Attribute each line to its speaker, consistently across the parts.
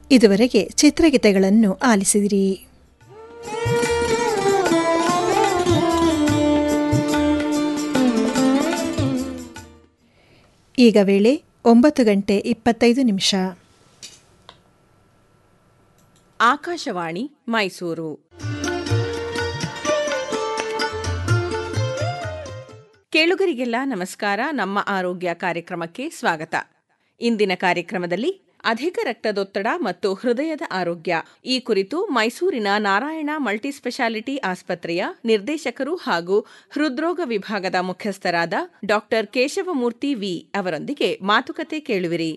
Speaker 1: ಇದುವರೆಗೆ ಚಿತ್ರಗೀತೆಗಳನ್ನು ಆಲಿಸಿದಿರಿ ಈಗ ವೇಳೆ ಒಂಬತ್ತು ಗಂಟೆ ಇಪ್ಪತ್ತೈದು ನಿಮಿಷ
Speaker 2: ಆಕಾಶವಾಣಿ ಮೈಸೂರು ಕೇಳುಗರಿಗೆಲ್ಲ ನಮಸ್ಕಾರ ನಮ್ಮ ಆರೋಗ್ಯ ಕಾರ್ಯಕ್ರಮಕ್ಕೆ ಸ್ವಾಗತ ಇಂದಿನ ಕಾರ್ಯಕ್ರಮದಲ್ಲಿ ಅಧಿಕ ರಕ್ತದೊತ್ತಡ ಮತ್ತು ಹೃದಯದ ಆರೋಗ್ಯ ಈ ಕುರಿತು ಮೈಸೂರಿನ ನಾರಾಯಣ ಮಲ್ಟಿಸ್ಪೆಷಾಲಿಟಿ ಆಸ್ಪತ್ರೆಯ ನಿರ್ದೇಶಕರು ಹಾಗೂ ಹೃದ್ರೋಗ ವಿಭಾಗದ ಮುಖ್ಯಸ್ಥರಾದ ಡಾಕ್ಟರ್ ಕೇಶವಮೂರ್ತಿ ವಿ ಅವರೊಂದಿಗೆ ಮಾತುಕತೆ ಕೇಳುವಿರಿ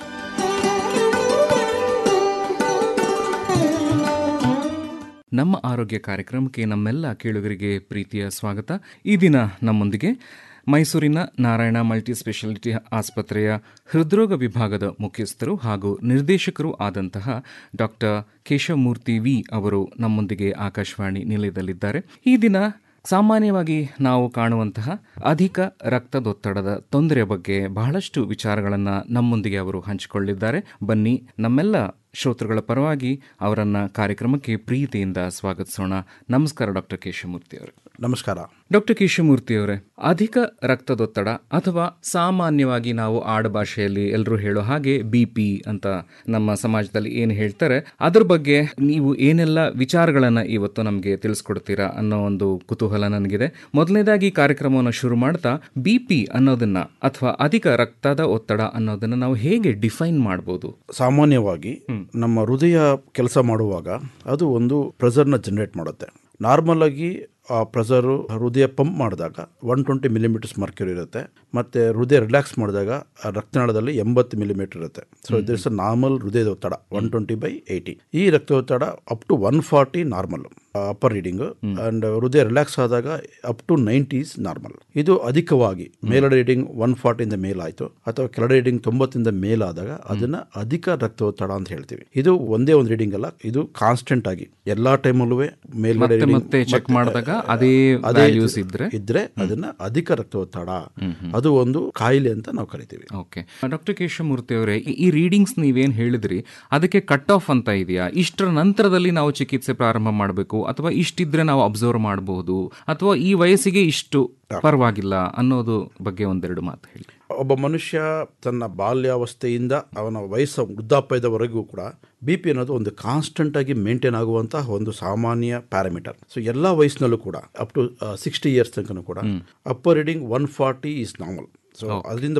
Speaker 3: ನಮ್ಮ ಆರೋಗ್ಯ ಕಾರ್ಯಕ್ರಮಕ್ಕೆ ನಮ್ಮೆಲ್ಲ ಕೇಳುಗರಿಗೆ ಪ್ರೀತಿಯ ಸ್ವಾಗತ ಈ ದಿನ ನಮ್ಮೊಂದಿಗೆ ಮೈಸೂರಿನ ನಾರಾಯಣ ಮಲ್ಟಿ ಸ್ಪೆಷಾಲಿಟಿ ಆಸ್ಪತ್ರೆಯ ಹೃದ್ರೋಗ ವಿಭಾಗದ ಮುಖ್ಯಸ್ಥರು ಹಾಗೂ ನಿರ್ದೇಶಕರು ಆದಂತಹ ಡಾಕ್ಟರ್ ಕೇಶವಮೂರ್ತಿ ವಿ ಅವರು ನಮ್ಮೊಂದಿಗೆ ಆಕಾಶವಾಣಿ ನಿಲಯದಲ್ಲಿದ್ದಾರೆ ಈ ದಿನ ಸಾಮಾನ್ಯವಾಗಿ ನಾವು ಕಾಣುವಂತಹ ಅಧಿಕ ರಕ್ತದೊತ್ತಡದ ತೊಂದರೆಯ ಬಗ್ಗೆ ಬಹಳಷ್ಟು ವಿಚಾರಗಳನ್ನು ನಮ್ಮೊಂದಿಗೆ ಅವರು ಹಂಚಿಕೊಳ್ಳಿದ್ದಾರೆ ಬನ್ನಿ ನಮ್ಮೆಲ್ಲ ಶ್ರೋತೃಗಳ ಪರವಾಗಿ ಅವರನ್ನ ಕಾರ್ಯಕ್ರಮಕ್ಕೆ ಪ್ರೀತಿಯಿಂದ ಸ್ವಾಗತಿಸೋಣ ನಮಸ್ಕಾರ ಡಾಕ್ಟರ್ ಕೇಶವಮೂರ್ತಿ ಅವರೇ
Speaker 4: ನಮಸ್ಕಾರ
Speaker 3: ಡಾಕ್ಟರ್ ಕೇಶವಮೂರ್ತಿ ಅವರೇ ಅಧಿಕ ರಕ್ತದೊತ್ತಡ ಅಥವಾ ಸಾಮಾನ್ಯವಾಗಿ ನಾವು ಆಡುಭಾಷೆಯಲ್ಲಿ ಎಲ್ಲರೂ ಹೇಳೋ ಹಾಗೆ ಬಿ ಪಿ ಅಂತ ನಮ್ಮ ಸಮಾಜದಲ್ಲಿ ಏನು ಹೇಳ್ತಾರೆ ಅದ್ರ ಬಗ್ಗೆ ನೀವು ಏನೆಲ್ಲ ವಿಚಾರಗಳನ್ನ ಇವತ್ತು ನಮಗೆ ತಿಳಿಸ್ಕೊಡ್ತೀರಾ ಅನ್ನೋ ಒಂದು ಕುತೂಹಲ ನನಗಿದೆ ಮೊದಲನೇದಾಗಿ ಕಾರ್ಯಕ್ರಮವನ್ನು ಶುರು ಮಾಡ್ತಾ ಬಿ ಪಿ ಅನ್ನೋದನ್ನ ಅಥವಾ ಅಧಿಕ ರಕ್ತದ ಒತ್ತಡ ಅನ್ನೋದನ್ನ ನಾವು ಹೇಗೆ ಡಿಫೈನ್ ಮಾಡ್ಬೋದು
Speaker 4: ಸಾಮಾನ್ಯವಾಗಿ ನಮ್ಮ ಹೃದಯ ಕೆಲಸ ಮಾಡುವಾಗ ಅದು ಒಂದು ಪ್ರೆಷರ್ನ ಜನರೇಟ್ ಮಾಡುತ್ತೆ ನಾರ್ಮಲ್ ಆಗಿ ಆ ಪ್ರೆಷರು ಹೃದಯ ಪಂಪ್ ಮಾಡಿದಾಗ ಒನ್ ಟ್ವೆಂಟಿ ಮಿಲಿಮೀಟರ್ಸ್ ಮರ್ಕ್ಯೂರಿ ಇರುತ್ತೆ ಮತ್ತು ಹೃದಯ ರಿಲ್ಯಾಕ್ಸ್ ಮಾಡಿದಾಗ ಆ ರಕ್ತನಾಳದಲ್ಲಿ ಎಂಬತ್ತು ಮಿಲಿಮೀಟರ್ ಇರುತ್ತೆ ಸೊ ದಿಸ್ ನಾರ್ಮಲ್ ಹೃದಯದ ಒತ್ತಡ ಒನ್ ಟ್ವೆಂಟಿ ಬೈ ಏಯ್ಟಿ ಈ ರಕ್ತದೊತ್ತಡ up to one forty normal upper reading and ಹೃದಯ ರಿಲ್ಯಾಕ್ಸ್ ಆದಾಗ up to ninety is normal ಇದು ಅಧಿಕವಾಗಿ ಮೇಲ ರೀಡಿಂಗ್ ಒನ್ ಫಾರ್ಟಿಯಿಂದ ಮೇಲಾಯಿತು ಅಥವಾ ಕೆಳ ರೀಡಿಂಗ್ ತೊಂಬತ್ತಿಂದ ಮೇಲಾದಾಗ ಅದನ್ನ ಅಧಿಕ ರಕ್ತದೊತ್ತಡ ಅಂತ ಹೇಳ್ತೀವಿ ಇದು ಒಂದೇ ಒಂದು ರೀಡಿಂಗ್ ಅಲ್ಲ ಇದು ಕಾನ್ಸ್ಟೆಂಟ್ ಆಗಿ ಎಲ್ಲಾ ಟೈಮಲ್ಲೂ ಮೇಲ್ಗಡೆ reading
Speaker 3: ಮತ್ತೆ ಚೆಕ್
Speaker 4: ಮತ್ತೆ
Speaker 3: ಮಾಡಿದಾಗ ಅದೇ
Speaker 4: ಅದೇ
Speaker 3: ವ್ಯಾಲ್ಯೂಸ್ ಇದ್ರೆ
Speaker 4: ಇದ್ರೆ ಅದನ್ನ ಅಧಿಕ ರಕ್ತದೊತ್ತಡ ಅದು ಒಂದು ಕಾಯಿಲೆ ಅಂತ ನಾವು ಕರಿತೀವಿ
Speaker 3: ಓಕೆ ಡಾಕ್ಟರ್ ಕೇಶವಮೂರ್ತಿ ಅವರೇ ಈ- ಈ ರೀಡಿಂಗ್ಸ್ ನೀವೇನು ಹೇಳಿದ್ರಿ ಅದಕ್ಕೆ ಕಟ್ ಆಫ್ ಅಂತ ಇದೆಯಾ ಇಷ್ಟರ ನಂತರದಲ್ಲಿ ನಾವು ಚಿಕಿತ್ಸೆ ಪ್ರಾರಂಭ ಮಾಡಬೇಕು ಅಥವಾ ಇಷ್ಟಿದ್ರೆ ನಾವು ಅಬ್ಸರ್ವ್ ಮಾಡಬಹುದು ಅಥವಾ ಈ ವಯಸ್ಸಿಗೆ ಇಷ್ಟು ಪರವಾಗಿಲ್ಲ ಅನ್ನೋದು ಬಗ್ಗೆ ಒಂದೆರಡು ಮಾತು ಹೇಳಿ
Speaker 4: ಒಬ್ಬ ಮನುಷ್ಯ ತನ್ನ ಬಾಲ್ಯಾವಸ್ಥೆಯಿಂದ ಅವನ ವಯಸ್ಸು ವೃದ್ಧಾಪ್ಯದವರೆಗೂ ಕೂಡ ಬಿ ಪಿ ಅನ್ನೋದು ಒಂದು ಕಾನ್ಸ್ಟೆಂಟ್ ಆಗಿ ಮೇಂಟೈನ್ ಆಗುವಂತಹ ಒಂದು ಸಾಮಾನ್ಯ ಪ್ಯಾರಾಮೀಟರ್ ಸೊ ಎಲ್ಲ ವಯಸ್ಸಿನಲ್ಲೂ ಕೂಡ ಅಪ್ ಟು ಸಿಕ್ಸ್ಟಿ ಇಯರ್ಸ್ ತನಕ ಕೂಡ upper reading one forty is normal so ಅದರಿಂದ